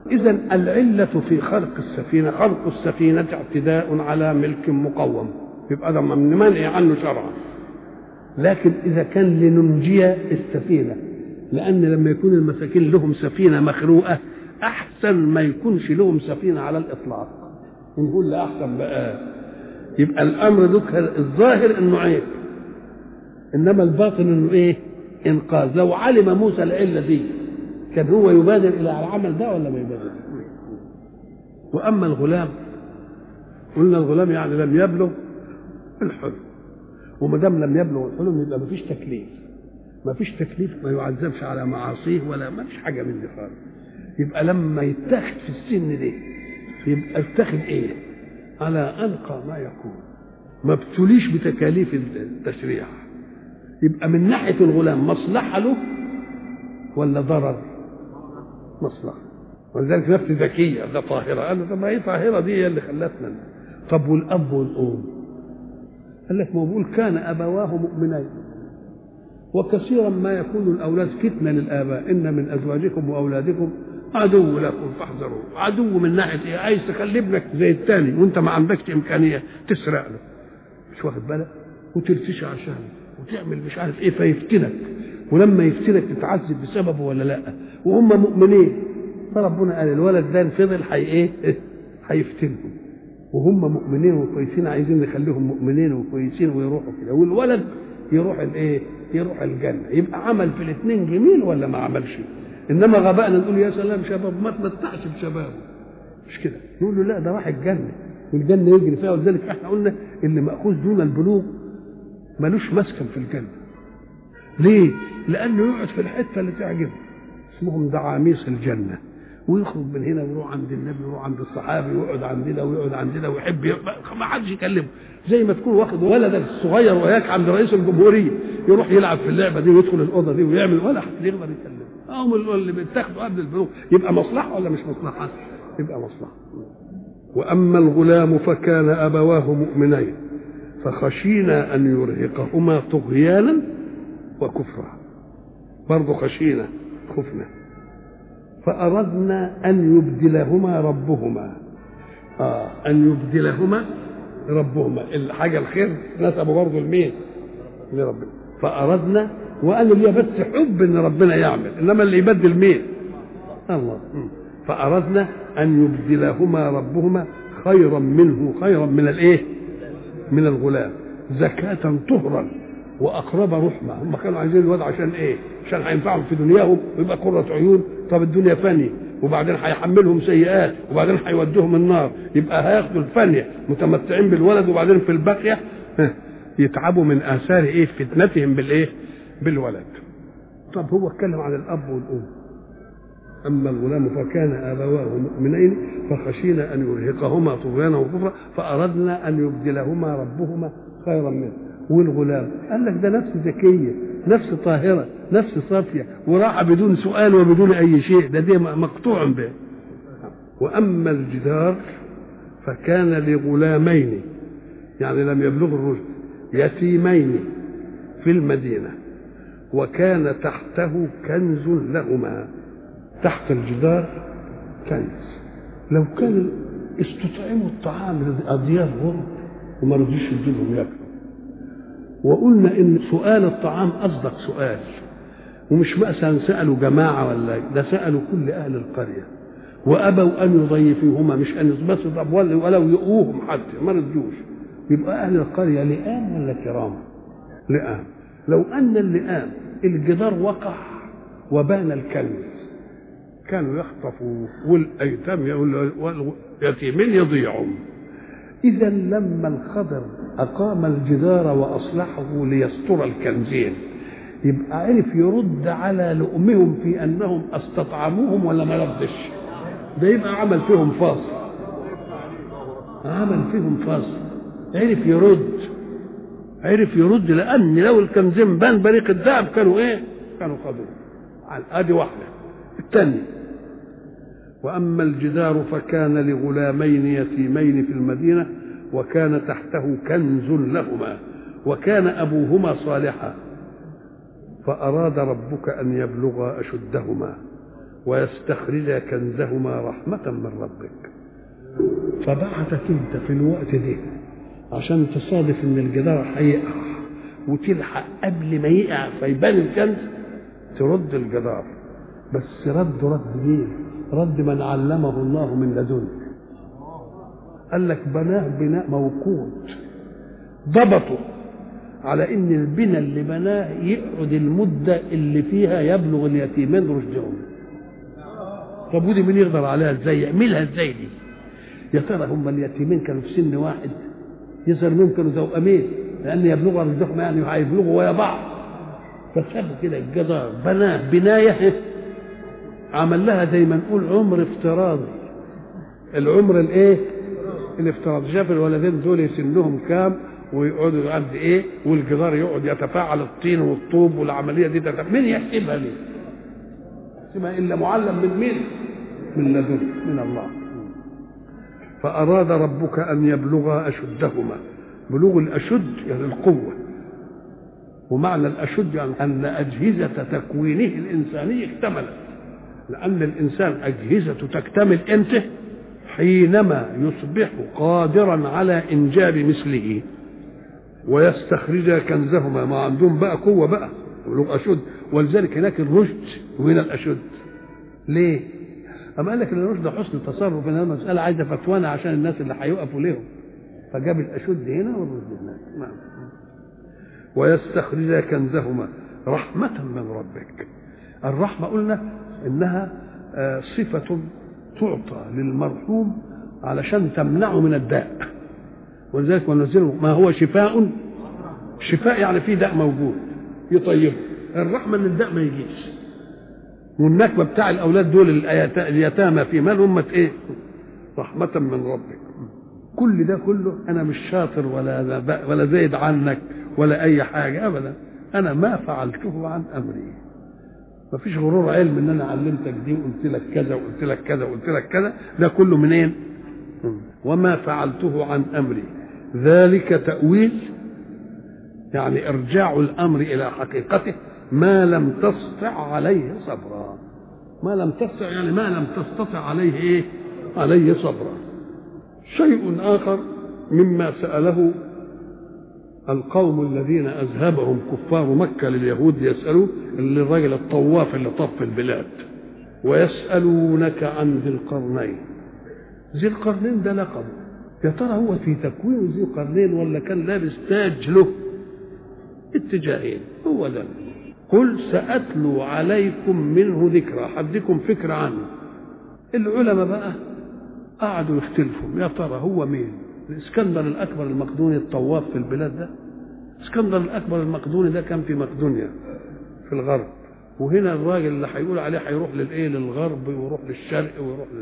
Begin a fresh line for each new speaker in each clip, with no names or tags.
إذا العلة في خلق السفينة خلق السفينة اعتداء على ملك مقوم يبقى ده منهي عنه شرعا لكن إذا كان لننجي السفينة لأن لما يكون المساكين لهم سفينة مخروقة أحسن ما يكونش لهم سفينة على الإطلاق نقول لا أحسن بقى يبقى الأمر ده الظاهر إنه عيب إنما الباطن إنه إيه؟ إنقاذ لو علم موسى العلة دي كان هو يبادر الى العمل ده ولا ما يبادر واما الغلام قلنا الغلام يعني لم يبلغ الحلم وما دام لم يبلغ الحلم يبقى ما فيش تكليف ما فيش تكليف ما يعذبش على معاصيه ولا ما فيش حاجه من دي خالص يبقى لما يتاخد في السن دي يبقى اتخذ ايه على انقى ما يكون ما ابتليش بتكاليف التشريع يبقى من ناحيه الغلام مصلحه له ولا ضرر مصلحه ولذلك نفس ذكيه ده طاهره قال له طب ما هي طاهره دي هي اللي خلتنا طب والاب والام قال لك ما بقول كان ابواه مؤمنين وكثيرا ما يكون الاولاد فتنه للاباء ان من ازواجكم واولادكم عدو لكم فاحذروه عدو من ناحيه ايه عايز تخلي ابنك زي الثاني وانت ما عندكش امكانيه تسرق له مش واخد بالك وترتشي عشانه وتعمل مش عارف ايه فيفتنك ولما يفتنك تتعذب بسببه ولا لا وهم مؤمنين فربنا قال الولد ده ان فضل حي ايه هيفتنهم وهم مؤمنين وكويسين عايزين نخليهم مؤمنين وكويسين ويروحوا كده والولد يروح الايه يروح الجنه يبقى عمل في الاثنين جميل ولا ما عملش انما غبائنا نقول يا سلام شباب ما تمتعش بشبابه مش كده نقول له لا ده راح الجنه والجنه يجري فيها ولذلك احنا قلنا اللي ماخوذ دون البلوغ ملوش مسكن في الجنه ليه؟ لأنه يقعد في الحتة اللي تعجبه اسمهم دعاميس الجنة ويخرج من هنا ويروح عند النبي ويروح عند الصحابي ويقعد عندنا ويقعد عندنا ويحب ما حدش يكلمه زي ما تكون واخد ولدك الصغير وياك عند رئيس الجمهوريه يروح يلعب في اللعبه دي ويدخل الاوضه دي ويعمل ولا حد يقدر يكلمه هم اللي بيتاخدوا قبل البلوغ يبقى مصلحه ولا مش مصلحه؟ يبقى مصلحه واما الغلام فكان ابواه مؤمنين فخشينا ان يرهقهما طغيانا وكفرا برضه خشينا خفنا فأردنا أن يبدلهما ربهما آه أن يبدلهما ربهما الحاجة الخير نسبه برضه لمين؟ لربنا فأردنا وأنا لي بس حب إن ربنا يعمل إنما اللي يبدل مين؟ الله فأردنا أن يبدلهما ربهما خيرا منه خيرا من الإيه؟ من الغلام زكاة طهرا واقرب رحمه هم كانوا عايزين الواد عشان ايه عشان هينفعهم في دنياهم ويبقى قرة عيون طب الدنيا فانية وبعدين هيحملهم سيئات وبعدين هيودوهم النار يبقى هياخدوا الفانية متمتعين بالولد وبعدين في الباقية يتعبوا من اثار ايه فتنتهم بالايه بالولد طب هو اتكلم عن الاب والام اما الغلام فكان ابواه مؤمنين فخشينا ان يرهقهما طغيانا وكفرا فاردنا ان يبدلهما ربهما خيرا منه والغلام قال لك ده نفس ذكيه نفس طاهره نفس صافيه وراح بدون سؤال وبدون اي شيء ده دي مقطوع به واما الجدار فكان لغلامين يعني لم يبلغ الرشد يتيمين في المدينه وكان تحته كنز لهما تحت الجدار كنز لو كان استطعموا الطعام لأضياف غرب وما رضيش يديلهم ياكلوا وقلنا ان سؤال الطعام اصدق سؤال ومش مثلا سالوا جماعه ولا ده سالوا كل اهل القريه وابوا ان يضيفوهما مش ان بس طب ولو يؤوهم حتى ما رضيوش يبقى اهل القريه لئام ولا كرام؟ لئام لو ان اللئام الجدار وقع وبان الكنز كانوا يخطفوا والايتام واليتيمين يضيعوا اذا لما الخضر اقام الجدار واصلحه ليستر الكنزين يبقى عرف يرد على لؤمهم في انهم استطعموهم ولا ما ردش ده يبقى عمل فيهم فاصل عمل فيهم فاصل عرف يرد عرف يرد لان لو الكنزين بان بريق الذهب كانوا ايه كانوا خدوه ادي واحده الثانيه واما الجدار فكان لغلامين يتيمين في المدينه وكان تحته كنز لهما وكان ابوهما صالحا فاراد ربك ان يبلغا اشدهما ويستخرج كنزهما رحمة من ربك فبعتك انت في الوقت ده عشان تصادف ان الجدار هيقع وتلحق قبل ما يقع فيبان الكنز ترد الجدار بس رد رد مين؟ رد من علمه الله من لدنه قال لك بناه بناء موقوت ضبطه على ان البناء اللي بناه يقعد المده اللي فيها يبلغ اليتيمين رشدهم طب ودي مين يقدر عليها ازاي يعملها ازاي دي يا ترى هم اليتيمين كانوا في سن واحد يظهر منهم كانوا توأمين لان يبلغوا رشدهم يعني هيبلغوا ويا بعض فسابوا كده الجدار بناه بنايه عمل لها زي ما نقول عمر افتراضي العمر الايه الافتراضي شاف الولدين دول سنهم كام ويقعدوا قد ايه والجدار يقعد يتفاعل الطين والطوب والعمليه دي تتفاعل مين يحسبها ليه؟ يحسبها الا معلم من مين؟ من لدن من الله فأراد ربك أن يبلغا أشدهما بلوغ الأشد يعني القوة ومعنى الأشد يعني أن أجهزة تكوينه الإنساني اكتملت لأن الإنسان أجهزة تكتمل إمتى؟ حينما يصبح قادرا على إنجاب مثله ويستخرج كنزهما ما عندهم بقى قوة بقى بلوغ أشد ولذلك هناك الرشد من الأشد ليه؟ أما قال لك ان الرشد حسن تصرف ان المسألة عايزة فتوانة عشان الناس اللي هيقفوا لهم فجاب الأشد هنا والرشد هناك نعم ويستخرج كنزهما رحمة من ربك الرحمة قلنا إنها صفة تعطى للمرحوم علشان تمنعه من الداء ولذلك ونزله ما هو شفاء شفاء يعني في داء موجود يطيبه الرحمة ان الداء ما يجيش والنكبة بتاع الأولاد دول اليتامى في مال أمة إيه؟ رحمة من ربك كل ده كله أنا مش شاطر ولا ولا زايد عنك ولا أي حاجة أبدا أنا ما فعلته عن أمري ما فيش غرور علم ان انا علمتك دي وقلت لك كذا وقلت لك كذا وقلت لك كذا ده كله منين وما فعلته عن امري ذلك تاويل يعني ارجاع الامر الى حقيقته ما لم تستطع عليه صبرا ما لم تستطع يعني ما لم تستطع عليه ايه عليه صبرا شيء اخر مما ساله القوم الذين اذهبهم كفار مكه لليهود يسالوا اللي الراجل الطواف اللي طف البلاد ويسالونك عن ذي القرنين ذي القرنين ده لقب يا ترى هو في تكوين ذي القرنين ولا كان لابس تاج له اتجاهين هو ده قل ساتلو عليكم منه ذكرى حدكم فكره عنه العلماء بقى قعدوا يختلفوا يا ترى هو مين الاسكندر الاكبر المقدوني الطواف في البلاد ده اسكندر الاكبر المقدوني ده كان في مقدونيا في الغرب وهنا الراجل اللي هيقول عليه هيروح للايه للغرب ويروح للشرق ويروح لل...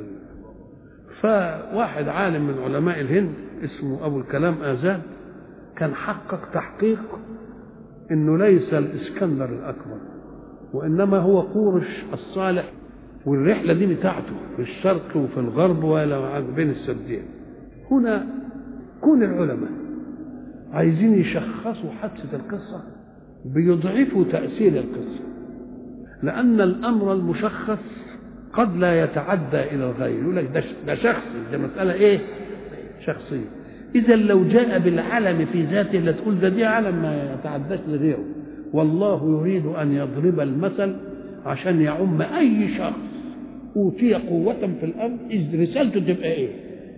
فواحد عالم من علماء الهند اسمه ابو الكلام ازاد كان حقق تحقيق انه ليس الاسكندر الاكبر وانما هو قورش الصالح والرحله دي بتاعته في الشرق وفي الغرب ولا بين السدين هنا كون العلماء عايزين يشخصوا حادثة القصة بيضعفوا تأثير القصة لأن الأمر المشخص قد لا يتعدى إلى الغير يقول لك ده, ده شخصي ده مسألة إيه؟ شخصية إذا لو جاء بالعلم في ذاته لتقول ده دي علم ما يتعداش لغيره والله يريد أن يضرب المثل عشان يعم أي شخص أوتي قوة في الأرض إذ رسالته تبقى إيه؟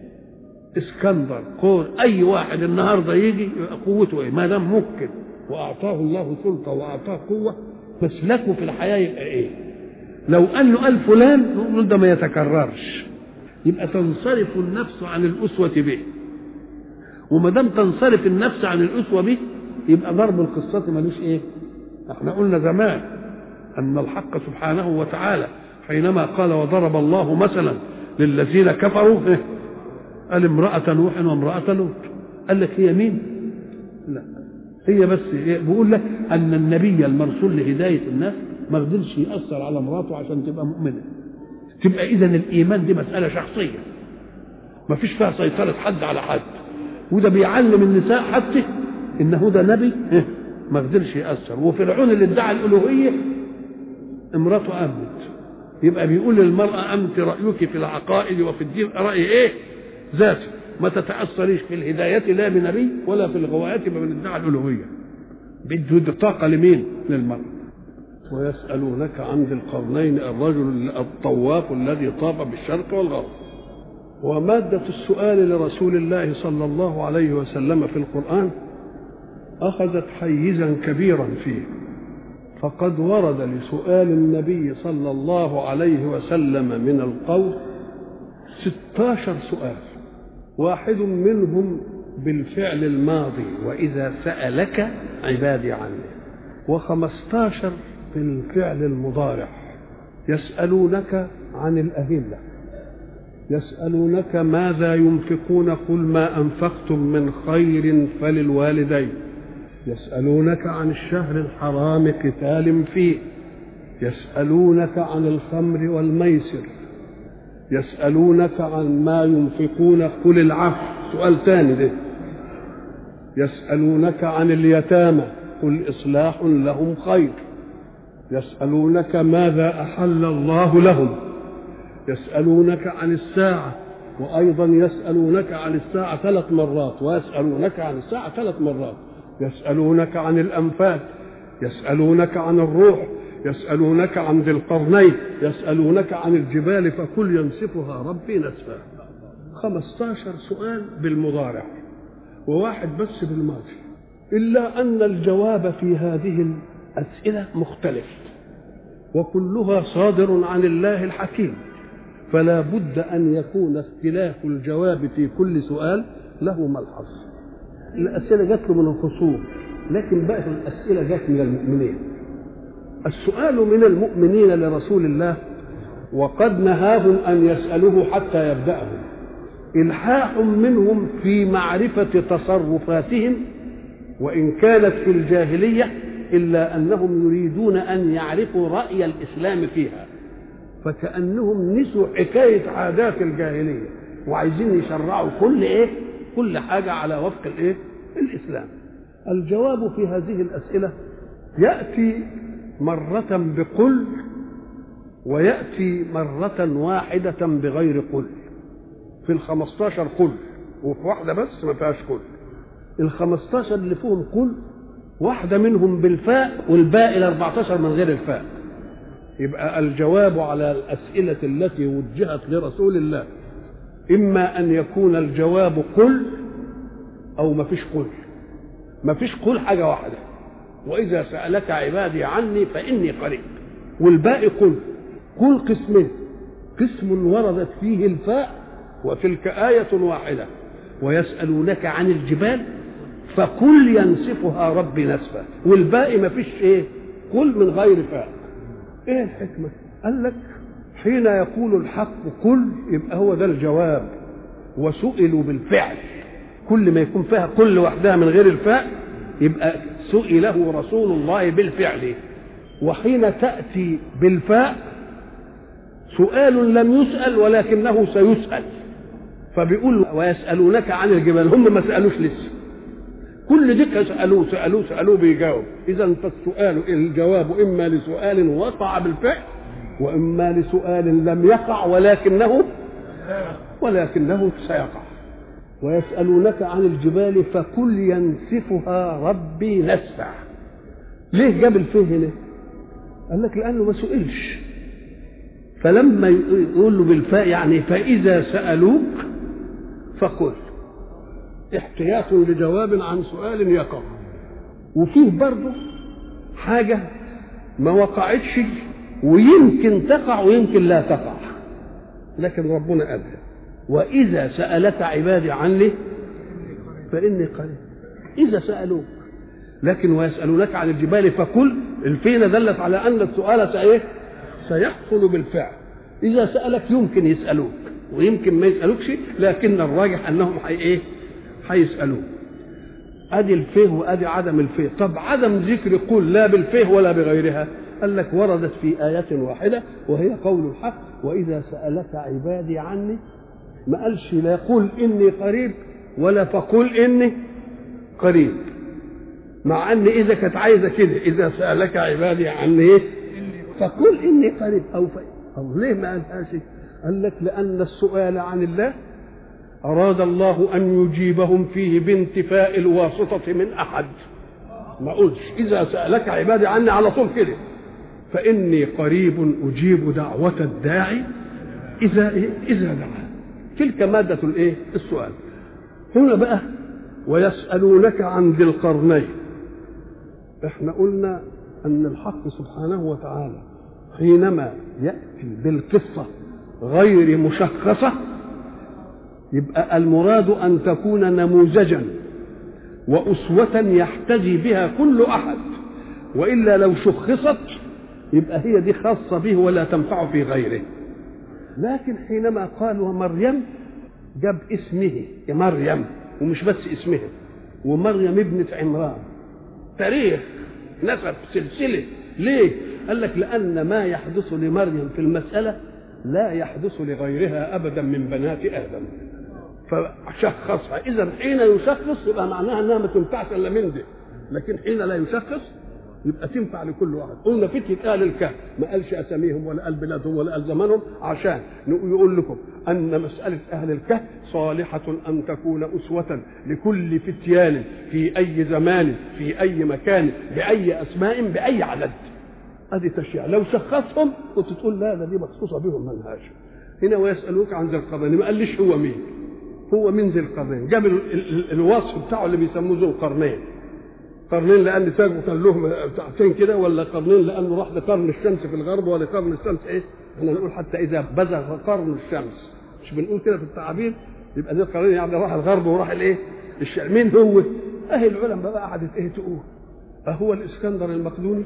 اسكندر قول اي واحد النهارده يجي قوته ايه ما دام ممكن واعطاه الله سلطه واعطاه قوه مسلكه في الحياه يبقى ايه لو قال له قال فلان نقول ده ما يتكررش يبقى تنصرف النفس عن الاسوه به وما دام تنصرف النفس عن الاسوه به يبقى ضرب القصه ملوش ايه احنا قلنا زمان ان الحق سبحانه وتعالى حينما قال وضرب الله مثلا للذين كفروا إيه؟ قال امرأة نوح وامرأة لوط قال لك هي مين؟ لا هي بس بيقول لك أن النبي المرسول لهداية الناس ما قدرش يأثر على مراته عشان تبقى مؤمنة تبقى إذا الإيمان دي مسألة شخصية ما فيش فيها سيطرة حد على حد وده بيعلم النساء حتى إنه ده نبي ما قدرش يأثر وفرعون اللي ادعى الألوهية امراته آمنت يبقى بيقول للمرأة أنت رأيك في العقائد وفي الدين رأي إيه ذاتي ما تتأثريش في الهداية لا بنبي ولا في الغوايات من ادعى الألوهية بده طاقة لمين للمرأة ويسألونك عن ذي القرنين الرجل الطواف الذي طاف بالشرق والغرب ومادة السؤال لرسول الله صلى الله عليه وسلم في القرآن أخذت حيزا كبيرا فيه فقد ورد لسؤال النبي صلى الله عليه وسلم من القول ستاشر سؤال واحد منهم بالفعل الماضي وإذا سألك عبادي عني وخمستاشر بالفعل المضارع يسألونك عن الأهلة يسألونك ماذا ينفقون قل ما أنفقتم من خير فللوالدين يسألونك عن الشهر الحرام قتال فيه يسألونك عن الخمر والميسر يسألونك عن ما ينفقون قل العفو سؤال ثاني ده يسألونك عن اليتامى قل إصلاح لهم خير يسألونك ماذا أحل الله لهم يسألونك عن الساعة وأيضا يسألونك عن الساعة ثلاث مرات ويسألونك عن الساعة ثلاث مرات يسألونك عن الأنفال يسألونك عن الروح يسألونك عن ذي القرنين يسألونك عن الجبال فكل ينسفها ربي نسفا خمستاشر سؤال بالمضارع وواحد بس بالماضي إلا أن الجواب في هذه الأسئلة مختلف وكلها صادر عن الله الحكيم فلا بد أن يكون اختلاف الجواب في كل سؤال له ملحظ الأسئلة جات له من الخصوم لكن بقى الأسئلة جات من المؤمنين السؤال من المؤمنين لرسول الله وقد نهاهم أن يسألوه حتى يبدأهم إلحاح منهم في معرفة تصرفاتهم وإن كانت في الجاهلية إلا أنهم يريدون أن يعرفوا رأي الإسلام فيها فكأنهم نسوا حكاية عادات الجاهلية وعايزين يشرعوا كل إيه كل حاجة على وفق الإيه الإسلام الجواب في هذه الأسئلة يأتي مرة بقل ويأتي مرة واحدة بغير قل في الخمستاشر قل وفي واحدة بس ما فيهاش قل الخمستاشر اللي فيهم قل واحدة منهم بالفاء والباقي الأربعتاشر من غير الفاء يبقى الجواب على الأسئلة التي وجهت لرسول الله إما أن يكون الجواب قل أو ما فيش قل ما فيش قل حاجة واحدة وإذا سألك عبادي عني فإني قريب والباقي قل قل قسمين قسم وردت فيه الفاء وتلك آية واحدة ويسألونك عن الجبال فقل ينسفها ربي نسفا والباقي ما فيش ايه قل من غير فاء ايه الحكمة قال لك حين يقول الحق قل يبقى هو ده الجواب وسئلوا بالفعل كل ما يكون فيها قل لوحدها من غير الفاء يبقى سئله رسول الله بالفعل وحين تأتي بالفاء سؤال لم يسأل ولكنه سيسأل فبيقول ويسألونك عن الجبال هم ما سألوش لسه كل دقة سألوه سألوه سألوه بيجاوب إذا فالسؤال الجواب إما لسؤال وقع بالفعل وإما لسؤال لم يقع ولكنه ولكنه سيقع ويسألونك عن الجبال فكل ينسفها ربي نسفا ليه جاب الفه هنا قال لك لأنه ما سئلش فلما يقول له بالفاء يعني فإذا سألوك فقل احتياط لجواب عن سؤال يقع وفيه برضه حاجة ما وقعتش ويمكن تقع ويمكن لا تقع لكن ربنا أدرى وإذا سألك عبادي عني فإني قريب إذا سألوك لكن ويسألونك عن الجبال فكل الفينة دلت على أن السؤال سإيه سيحصل بالفعل إذا سألك يمكن يسألوك ويمكن ما يسألوكش لكن الراجح أنهم حي إيه هيسألوك ادي الفيه وادي عدم الفيه طب عدم ذكر قل لا بالفيه ولا بغيرها قال لك وردت في آية واحدة وهي قول الحق وإذا سألك عبادي عني ما قالش لا قل إني قريب ولا فقل إني قريب مع أن إذا كانت عايزة كده إذا سألك عبادي عني إيه فقل إني قريب أو ف... طب ليه ما قالهاش قال لك لأن السؤال عن الله أراد الله أن يجيبهم فيه بانتفاء الواسطة من أحد ما قلتش إذا سألك عبادي عني على طول كده فإني قريب أجيب دعوة الداعي إذا إيه؟ إذا دعا تلك مادة الإيه؟ السؤال هنا بقى ويسألونك عن ذي القرنين احنا قلنا أن الحق سبحانه وتعالى حينما يأتي بالقصة غير مشخصة يبقى المراد أن تكون نموذجا وأسوة يحتذي بها كل أحد وإلا لو شخصت يبقى هي دي خاصة به ولا تنفع في غيره لكن حينما قال ومريم جاب اسمه مريم ومش بس اسمها ومريم ابنة عمران تاريخ نسب سلسلة ليه؟ قال لك لأن ما يحدث لمريم في المسألة لا يحدث لغيرها أبدا من بنات آدم فشخصها إذا حين يشخص يبقى معناها أنها ما تنفعش إلا من دي لكن حين لا يشخص يبقى تنفع لكل واحد قلنا فتية أهل الكهف ما قالش أساميهم ولا قال بلادهم ولا قال زمانهم عشان يقول لكم أن مسألة أهل الكهف صالحة أن تكون أسوة لكل فتيان في أي زمان في أي مكان بأي أسماء بأي عدد هذه تشريع لو شخصهم كنت تقول لا ده دي مخصوصة بهم منهاج هنا ويسألوك عن ذي القرنين ما قاليش هو مين هو من ذي القرنين جاب الوصف بتاعه اللي بيسموه ذو القرنين قرنين لان تاجه كان له بتاعتين كده ولا قرنين لانه راح لقرن الشمس في الغرب ولا قرن الشمس ايه؟ احنا نقول حتى اذا بزغ قرن الشمس مش بنقول كده في التعابير يبقى ذي القرنين يعني راح الغرب وراح الايه؟ الشرق مين هو؟ اهي العلماء بقى قعدت ايه تقول؟ اهو الاسكندر المقدوني؟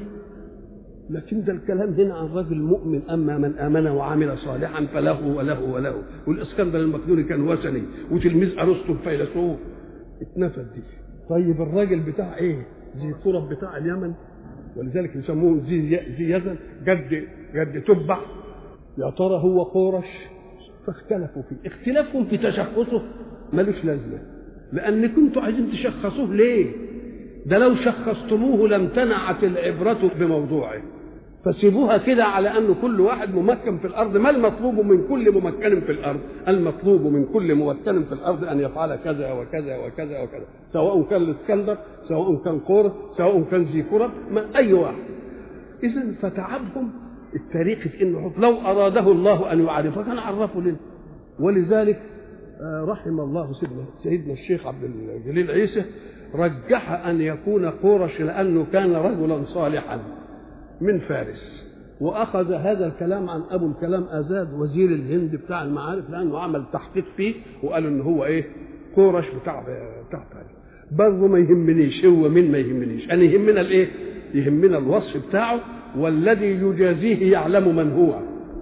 لكن ده الكلام هنا عن رجل مؤمن اما من امن وعمل صالحا فله وله وله والاسكندر المقدوني كان وثني وتلميذ ارسطو الفيلسوف اتنفت دي طيب الراجل بتاع ايه؟ ذي قرب بتاع اليمن ولذلك يسموه ذي ذي يزن جد جد تبع يا ترى هو قورش فاختلفوا فيه اختلافهم في تشخصه ملوش لازمه لان كنتوا عايزين تشخصوه ليه؟ ده لو شخصتموه لامتنعت العبرة بموضوعه فسيبوها كده على أن كل واحد ممكن في الأرض ما المطلوب من كل ممكن في الأرض المطلوب من كل ممكن في الأرض أن يفعل كذا وكذا وكذا وكذا سواء كان الاسكندر سواء كان قور سواء كان ذي كرة ما أي واحد إذا فتعبهم التاريخ في إنه لو أراده الله أن يعرفه كان عرفه لنا ولذلك رحم الله سيدنا سيدنا الشيخ عبد الجليل عيسى رجح أن يكون قورش لأنه كان رجلا صالحا من فارس وأخذ هذا الكلام عن أبو الكلام أزاد وزير الهند بتاع المعارف لأنه عمل تحقيق فيه وقال إن هو إيه قورش بتاع بتاع فارس برضه ما يهمنيش هو مين ما يهمنيش أنا يهمنا الإيه؟ يهمنا الوصف بتاعه والذي يجازيه يعلم من هو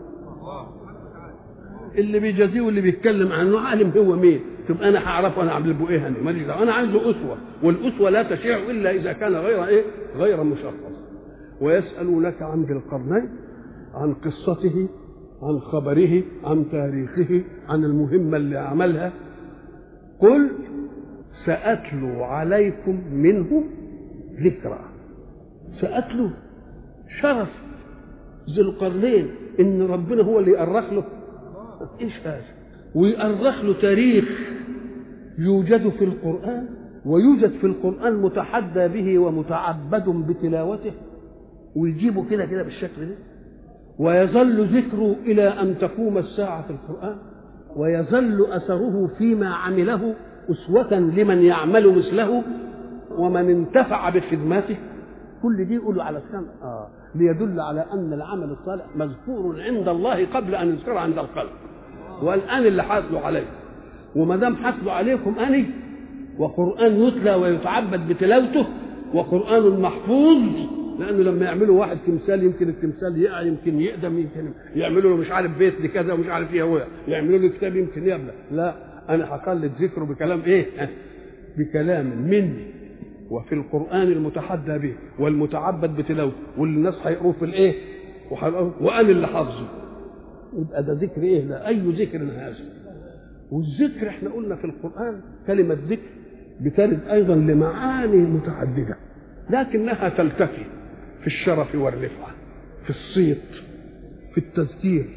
اللي بيجازيه واللي بيتكلم عنه عالم هو مين تبقى انا هعرفه انا عامل ايه هني ماليش دعوه انا عايزه اسوه والاسوه لا تشيع الا اذا كان غير ايه غير مشخص ويسالونك عن ذي القرنين عن قصته عن خبره عن تاريخه عن المهمه اللي عملها قل ساتلو عليكم منه ذكرى ساتلو شرف ذي القرنين ان ربنا هو اللي يأرخ له ايش هذا ويأرخ له تاريخ يوجد في القرآن ويوجد في القرآن متحدى به ومتعبد بتلاوته ويجيبه كده كده بالشكل ده ويظل ذكره إلى أن تقوم الساعة في القرآن ويظل أثره فيما عمله أسوة لمن يعمل مثله ومن انتفع بخدماته كل دي يقولوا على السمع آه. ليدل على أن العمل الصالح مذكور عند الله قبل أن يذكر عند الخلق والآن اللي حاصلوا عليه وما دام حاصلوا عليكم أني وقرآن يتلى ويتعبد بتلاوته وقرآن محفوظ لأنه لما يعملوا واحد تمثال يمكن التمثال يقع يمكن يقدم يمكن يعملوا له مش عارف بيت لكذا ومش عارف ايه هو يعملوا له كتاب يمكن يبلى لا أنا هقلد ذكره بكلام إيه؟ بكلام مني وفي القرآن المتحدى به والمتعبد بتلاوته واللي الناس هيقروه في الإيه؟ وأنا اللي حافظه يبقى ده ذكر ايه ده اي ذكر هذا والذكر احنا قلنا في القران كلمه ذكر بترد ايضا لمعاني متعدده لكنها تلتقي في الشرف والرفعه في الصيت في التذكير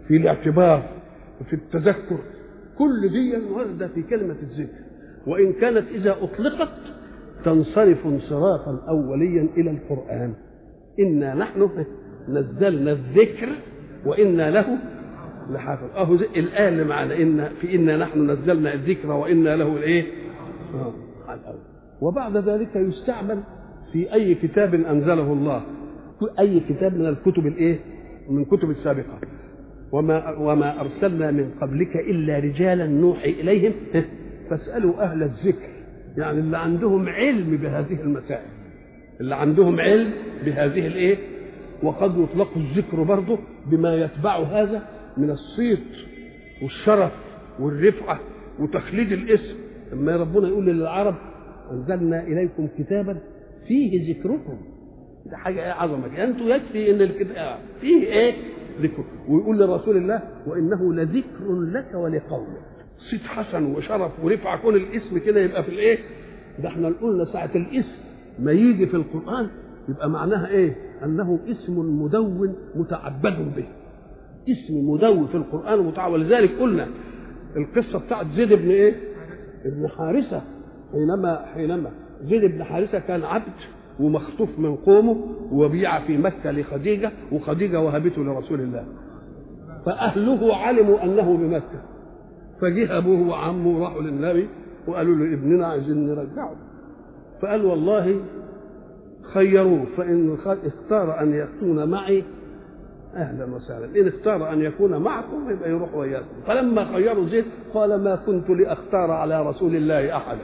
في الاعتبار في التذكر كل دي واردة في كلمة الذكر وإن كانت إذا أطلقت تنصرف انصرافا أوليا إلى القرآن إنا نحن نزلنا الذكر وإنا له لحافظ أهو زي الآية اللي معنا إن في إنا نحن نزلنا الذكر وإنا له الإيه؟ آه على الأول وبعد ذلك يستعمل في أي كتاب أنزله الله أي كتاب من الكتب الإيه؟ من الكتب السابقة وما وما أرسلنا من قبلك إلا رجالا نوحي إليهم فاسألوا أهل الذكر يعني اللي عندهم علم بهذه المسائل اللي عندهم علم بهذه الإيه؟ وقد يطلق الذكر برضه بما يتبع هذا من الصيت والشرف والرفعة وتخليد الاسم لما ربنا يقول للعرب أنزلنا إليكم كتابا فيه ذكركم ده حاجة إيه عظمة يعني أنتوا يكفي إن الكتاب فيه إيه ذكر ويقول لرسول الله وإنه لذكر لك ولقومك صيت حسن وشرف ورفعة كون الاسم كده يبقى في الإيه ده احنا قلنا ساعة الاسم ما يجي في القرآن يبقى معناها إيه أنه اسم مدون متعبد به اسم مدون في القرآن متعبد ولذلك قلنا القصة بتاعت زيد بن إيه ابن حارثة حينما حينما زيد بن حارثة كان عبد ومخطوف من قومه وبيع في مكة لخديجة وخديجة وهبته لرسول الله فأهله علموا أنه بمكة فجه أبوه وعمه وراحوا للنبي وقالوا له ابننا عايزين نرجعه فقال والله خيروه فإن اختار أن يكون معي أهلا وسهلا إن اختار أن يكون معكم يبقى يروح وياكم فلما خيروا زيد قال ما كنت لأختار على رسول الله أحد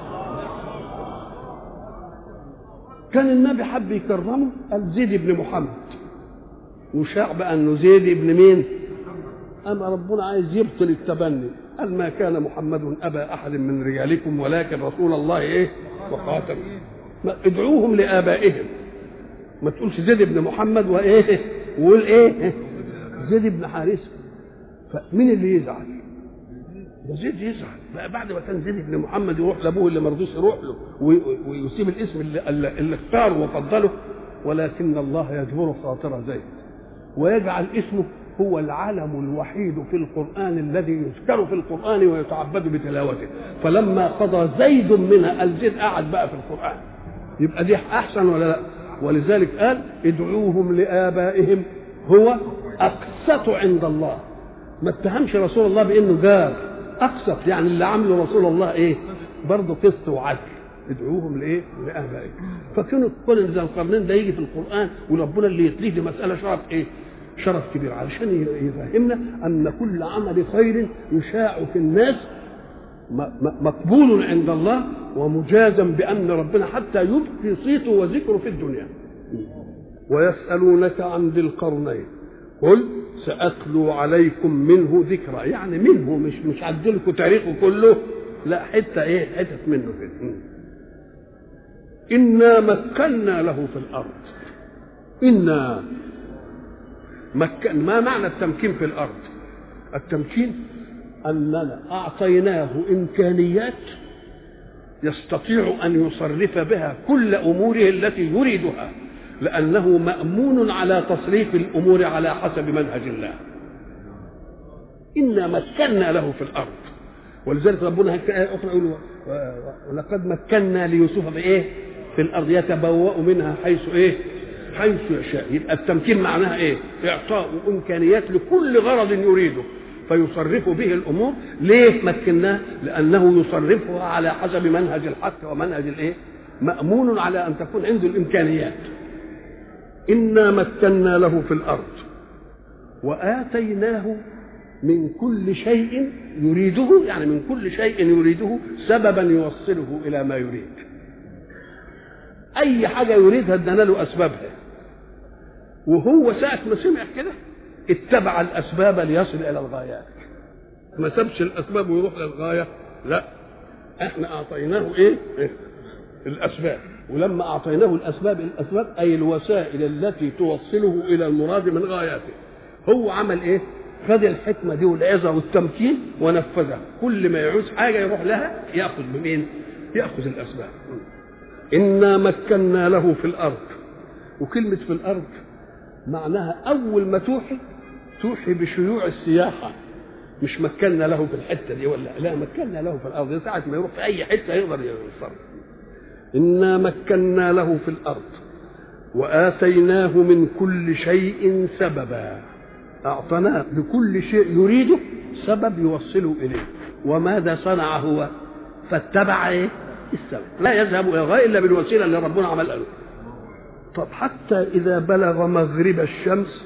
كان النبي حب يكرمه قال زيد بن محمد وشاع بقى انه زيد بن مين اما ربنا عايز يبطل التبني قال ما كان محمد ابا احد من رجالكم ولكن رسول الله ايه وخاتم ادعوهم لابائهم ما تقولش زيد بن محمد وايه وقول ايه زيد بن حارثه فمين اللي يزعل ده زيد يزعل بقى بعد ما كان زيد بن محمد يروح لابوه اللي ما رضيش يروح له ويسيب الاسم اللي, اللي اختاره وفضله ولكن الله يجبر خاطر زيد ويجعل اسمه هو العلم الوحيد في القرآن الذي يذكر في القرآن ويتعبد بتلاوته فلما قضى زيد منها الزيد قعد بقى في القرآن يبقى دي أحسن ولا لا ولذلك قال ادعوهم لآبائهم هو أقسط عند الله ما اتهمش رسول الله بأنه جار أقسط يعني اللي عمله رسول الله إيه برضه قسط وعدل ادعوهم لايه؟ لابائهم فكانوا كل ذا القرنين ده يجي في القران وربنا اللي يتليه دي مساله شرف ايه؟ شرف كبير علشان يفهمنا ان كل عمل خير يشاع في الناس مقبول عند الله ومجازا بان ربنا حتى يبقي صيته وذكره في الدنيا ويسالونك عن ذي القرنين قل ساتلو عليكم منه ذكرى يعني منه مش مش عدلكم تاريخه كله لا حته ايه حتت منه كده إنا مكنا له في الأرض إنا مكن ما معنى التمكين في الأرض التمكين أننا أعطيناه إمكانيات يستطيع أن يصرف بها كل أموره التي يريدها لأنه مأمون على تصريف الأمور على حسب منهج الله إنا مكنا له في الأرض ولذلك ربنا آية أخرى يقول ولقد مكنا ليوسف بإيه؟ في الارض يتبوأ منها حيث ايه حيث يشاء يبقى التمكين معناها ايه اعطاء امكانيات لكل غرض يريده فيصرف به الامور ليه مكناه لانه يصرفها على حسب منهج الحق ومنهج الايه مامون على ان تكون عنده الامكانيات انا مكنا له في الارض واتيناه من كل شيء يريده يعني من كل شيء يريده سببا يوصله الى ما يريد اي حاجه يريدها ادانا له اسبابها وهو ساعه ما سمع كده اتبع الاسباب ليصل الى الغايات ما سابش الاسباب ويروح للغايه لا احنا اعطيناه ايه, إيه؟ الاسباب ولما اعطيناه الاسباب الاسباب اي الوسائل التي توصله الى المراد من غاياته هو عمل ايه خد الحكمه دي والعظه والتمكين ونفذها كل ما يعوز حاجه يروح لها ياخذ بمين ياخذ الاسباب انا مكنا له في الارض وكلمه في الارض معناها اول ما توحي توحي بشيوع السياحة مش مكنا له في الحتة دي ولا لا مكنا له في الأرض ساعة ما يروح في أي حتة يقدر يوصل إنا مكنا له في الأرض وآتيناه من كل شيء سببا أعطناه لكل شيء يريده سبب يوصله إليه وماذا صنع هو فاتبع إيه السبب لا يذهب إلى الغاية إلا بالوسيلة اللي ربنا عملها له طب حتى إذا بلغ مغرب الشمس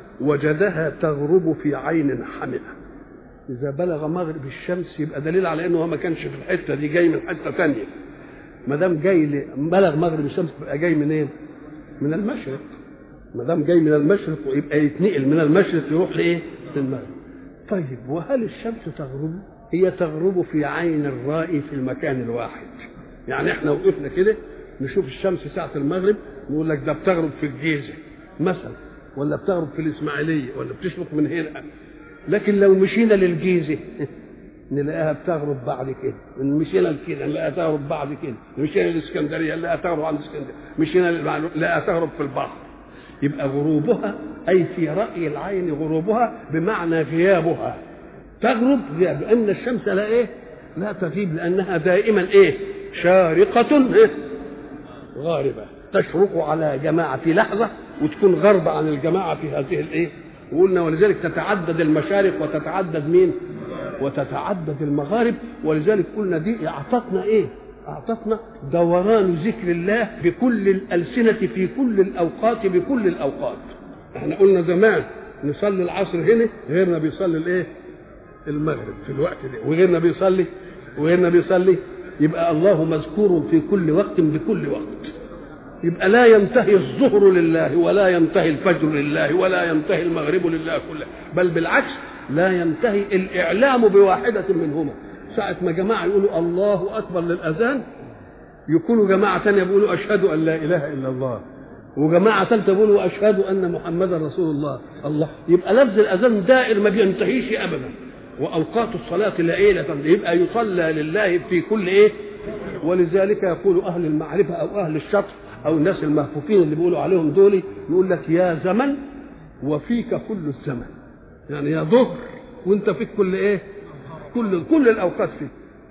وجدها تغرب في عين حمئة إذا بلغ مغرب الشمس يبقى دليل على إنه هو ما كانش في الحتة دي جاي من حتة ثانية ما دام جاي ل... بلغ مغرب الشمس يبقى جاي منين؟ إيه؟ من المشرق ما دام جاي من المشرق ويبقى يتنقل من المشرق يروح لايه؟ للمغرب طيب وهل الشمس تغرب؟ هي تغرب في عين الرائي في المكان الواحد يعني احنا وقفنا كده نشوف الشمس ساعة المغرب نقول لك ده بتغرب في الجيزة مثلا ولا بتغرب في الإسماعيلية ولا بتشرق من هنا لكن لو مشينا للجيزة نلاقيها بتغرب بعد كده مشينا لكده نلاقيها تغرب بعد كده مشينا للاسكندريه نلاقيها تغرب عند الاسكندريه مشينا نلاقيها تغرب في البحر يبقى غروبها اي في راي العين غروبها بمعنى غيابها تغرب غياب لان الشمس لا ايه لا تغيب لانها دائما ايه شارقه إيه؟ غاربه تشرق على جماعه في لحظه وتكون غربة عن الجماعة في هذه الايه وقلنا ولذلك تتعدد المشارق وتتعدد مين وتتعدد المغارب ولذلك قلنا دي اعطتنا ايه اعطتنا دوران ذكر الله بكل الالسنه في كل الاوقات بكل الاوقات احنا قلنا زمان نصلي العصر هنا غيرنا بيصلي الايه المغرب في الوقت ده وغيرنا بيصلي وغيرنا بيصلي يبقى الله مذكور في كل وقت بكل وقت يبقى لا ينتهي الظهر لله ولا ينتهي الفجر لله ولا ينتهي المغرب لله كله بل بالعكس لا ينتهي الإعلام بواحدة منهما ساعة ما جماعة يقولوا الله أكبر للأذان يكونوا جماعة ثانية يقولوا أشهد أن لا إله إلا الله وجماعة ثالثة يقولوا أشهد أن محمدا رسول الله الله يبقى لفظ الأذان دائر ما بينتهيش أبدا وأوقات الصلاة لا إيه يبقى يصلى لله في كل إيه ولذلك يقول أهل المعرفة أو أهل الشطر أو الناس المهفوفين اللي بيقولوا عليهم دول يقول لك يا زمن وفيك كل الزمن يعني يا ظهر وانت فيك كل ايه كل كل الاوقات فيك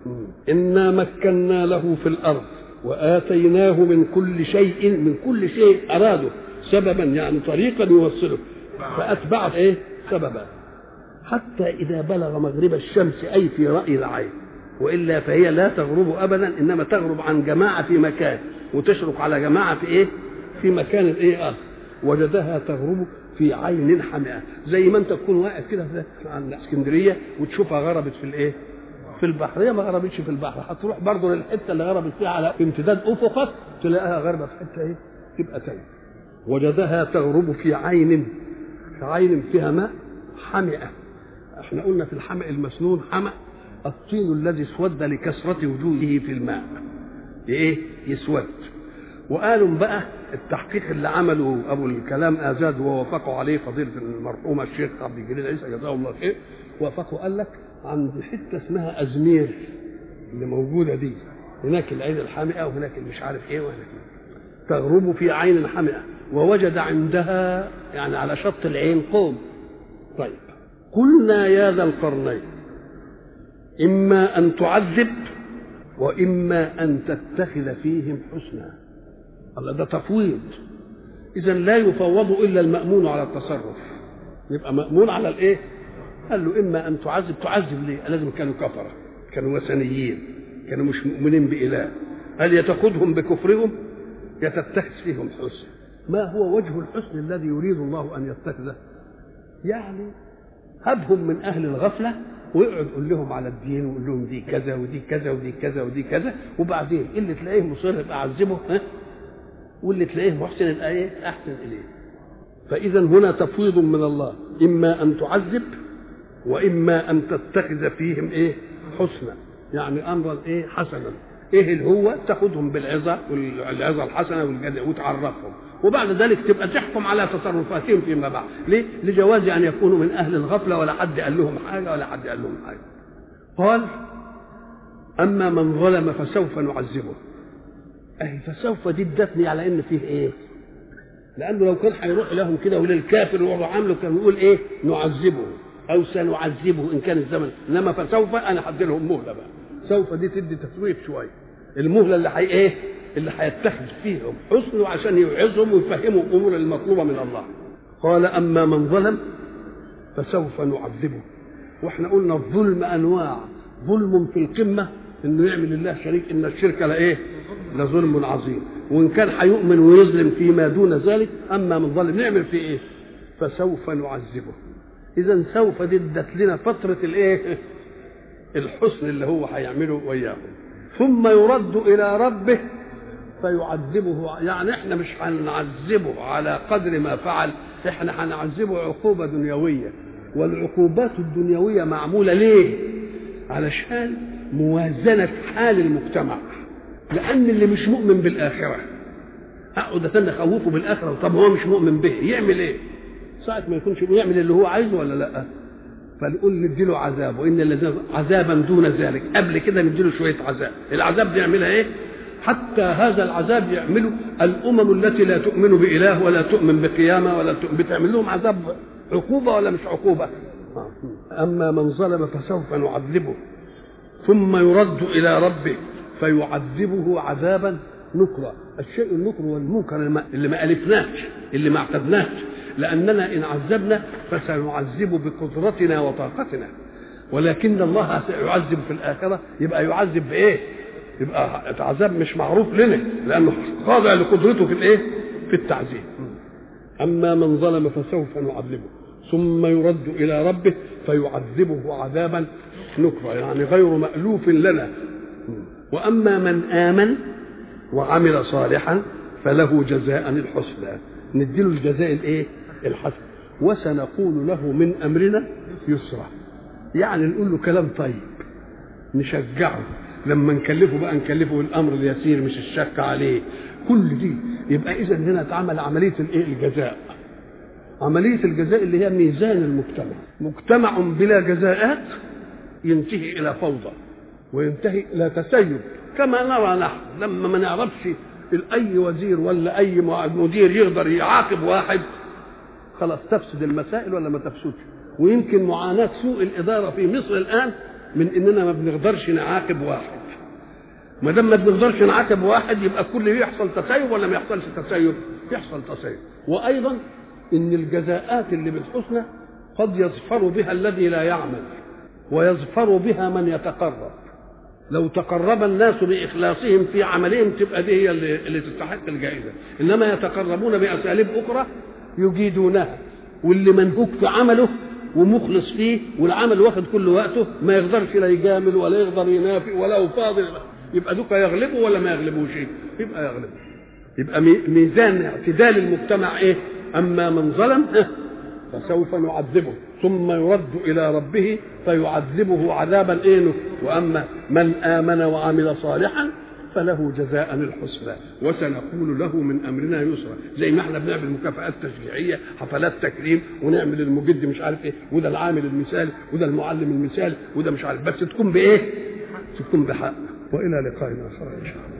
انا مكنا له في الارض واتيناه من كل شيء من كل شيء اراده سببا يعني طريقا يوصله فاتبعت ايه سببا حتى اذا بلغ مغرب الشمس اي في راي العين والا فهي لا تغرب ابدا انما تغرب عن جماعه في مكان وتشرق على جماعه في ايه في مكان ايه اخر وجدها تغرب في عين حمئة زي ما انت تكون واقف كده عند اسكندريه وتشوفها غربت في الايه في البحر هي ما غربتش في البحر هتروح برضه للحته اللي غربت فيها على امتداد افقك تلاقيها غربت في حته ايه تبقى تاني وجدها تغرب في عين في عين فيها ماء حمئة احنا قلنا في الحمأ المسنون حمأ الطين الذي اسود لكثرة وجوده في الماء ايه يسود وقالوا بقى التحقيق اللي عمله ابو الكلام ازاد ووافقوا عليه فضيله المرحوم الشيخ عبد الجليل عيسى جزاه الله خير وافقوا قال لك عند حته اسمها ازمير اللي موجوده دي هناك العين الحامئه وهناك اللي مش عارف ايه وهناك تغرب في عين حامئه ووجد عندها يعني على شط العين قوم طيب قلنا يا ذا القرنين اما ان تعذب واما ان تتخذ فيهم حسنا الله ده تفويض اذا لا يفوض الا المامون على التصرف يبقى مامون على الايه قال له اما ان تعذب تعذب ليه لازم كانوا كفره كانوا وثنيين كانوا مش مؤمنين باله هل يتخذهم بكفرهم يتتخذ فيهم حسن ما هو وجه الحسن الذي يريد الله ان يتخذه يعني هبهم من اهل الغفله ويقعد يقول لهم على الدين ويقول لهم دي كذا ودي كذا ودي كذا ودي كذا وبعدين اللي تلاقيه مصر يبقى اعذبه ها واللي تلاقيه محسن يبقى ايه احسن اليه فاذا هنا تفويض من الله اما ان تعذب واما ان تتخذ فيهم ايه حسنا يعني امرا ايه حسنا ايه اللي هو تاخذهم بالعظه والعظه الحسنه والجزاء وتعرفهم وبعد ذلك تبقى تحكم على تصرفاتهم فيما بعد ليه لجواز ان يكونوا من اهل الغفله ولا حد قال لهم حاجه ولا حد قال لهم حاجه قال اما من ظلم فسوف نعذبه اهي فسوف دي ادتني على ان فيه ايه لانه لو كان هيروح لهم كده وللكافر وهو عامله كان يقول ايه نعذبه او سنعذبه ان كان الزمن انما فسوف انا هدي لهم مهله بقى سوف دي تدي تسويف شويه المهله اللي حي ايه اللي هيتخذ فيهم حسن عشان يوعظهم ويفهموا الامور المطلوبه من الله قال اما من ظلم فسوف نعذبه واحنا قلنا الظلم انواع ظلم في القمه انه يعمل الله شريك ان الشرك لايه لظلم عظيم وان كان هيؤمن ويظلم فيما دون ذلك اما من ظلم نعمل فيه ايه فسوف نعذبه اذا سوف دي ادت لنا فتره الايه الحسن اللي هو هيعمله وياهم ثم يرد الى ربه فيعذبه يعني احنا مش هنعذبه على قدر ما فعل احنا هنعذبه عقوبه دنيويه والعقوبات الدنيويه معموله ليه علشان موازنه حال المجتمع لان اللي مش مؤمن بالاخره اقعد استنى اخوفه بالاخره طب هو مش مؤمن به يعمل ايه ساعه ما يكونش يعمل اللي هو عايزه ولا لا فنقول نديله عذاب وان الذين عذابا دون ذلك قبل كده نديله شويه عذاب العذاب دي يعملها ايه حتى هذا العذاب يعمله الامم التي لا تؤمن باله ولا تؤمن بقيامه ولا تؤمن بتعمل لهم عذاب عقوبه ولا مش عقوبه اما من ظلم فسوف نعذبه ثم يرد الى ربه فيعذبه عذابا نكرا الشيء النكر والمنكر اللي ما الفناش اللي ما اعتدناش لاننا ان عذبنا فسنعذب بقدرتنا وطاقتنا ولكن الله سيعذب في الاخره يبقى يعذب بايه؟ يبقى عذاب مش معروف لنا لانه خاضع لقدرته في الايه؟ في التعذيب. اما من ظلم فسوف نعذبه ثم يرد الى ربه فيعذبه عذابا نكرا يعني غير مألوف لنا واما من امن وعمل صالحا فله جزاء الحسنى نديله الجزاء الايه الحسن وسنقول له من امرنا يسرا يعني نقول له كلام طيب نشجعه لما نكلفه بقى نكلفه الامر اليسير مش الشك عليه كل دي يبقى اذا هنا اتعمل عمليه الايه الجزاء عمليه الجزاء اللي هي ميزان المجتمع مجتمع بلا جزاءات ينتهي الى فوضى وينتهي الى تسيب كما نرى نحن لما ما نعرفش اي وزير ولا اي مدير يقدر يعاقب واحد خلاص تفسد المسائل ولا ما تفسدش ويمكن معاناه سوء الاداره في مصر الان من اننا ما بنقدرش نعاقب واحد ما دام ما بنقدرش نعاقب واحد يبقى كل يحصل تسيب ولا ما يحصلش تسيب يحصل تسيب وايضا ان الجزاءات اللي بالحسنى قد يظفر بها الذي لا يعمل ويظفر بها من يتقرب لو تقرب الناس باخلاصهم في عملهم تبقى دي هي اللي, اللي تستحق الجائزه انما يتقربون باساليب اخرى يجيدونها واللي منهوك في عمله ومخلص فيه والعمل واخد كل وقته ما يقدرش لا يجامل ولا يقدر ينافق ولا هو فاضل يبقى دوك يغلبه ولا ما يغلبوش يبقى يغلبه يبقى ميزان اعتدال المجتمع ايه اما من ظلم فسوف نعذبه ثم يرد الى ربه فيعذبه عذابا ايه واما من امن وعمل صالحا فله جزاء الحسنى وسنقول له من امرنا يسرا زي ما احنا بنعمل مكافآت تشجيعيه حفلات تكريم ونعمل المجد مش عارف ايه وده العامل المثالي وده المعلم المثالي وده مش عارف بس تكون بايه؟ تكون بحق والى لقاء اخر ان شاء الله